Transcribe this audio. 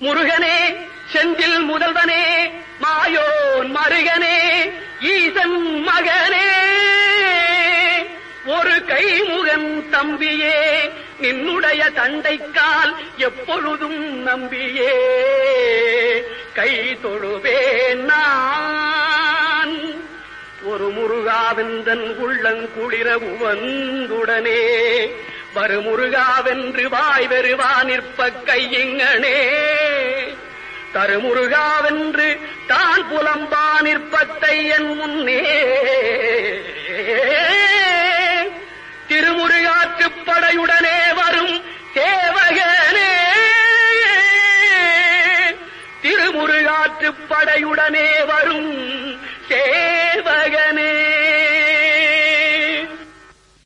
முருகனே செந்தில் முதல்வனே மாயோன் மருகனே ஈசன் மகனே ஒரு கைமுகன் தம்பியே நின்னுடைய தண்டைக்கால் எப்பொழுதும் நம்பியே கை தொழுவேன் நான் ஒரு முருகாவெந்தன் உள்ளங்குளிர உவந்துடனே வரு முருகாவென்று வாய் வெறுவா நிற்ப கையிங்கனே தருமுருகாவென்று தான் புலம்பா நிற்பத்தை என் முன்னே திருமுருகாற்றுப் படையுடனே வரும் சேவகனே திருமுருகாற்றுப் படையுடனே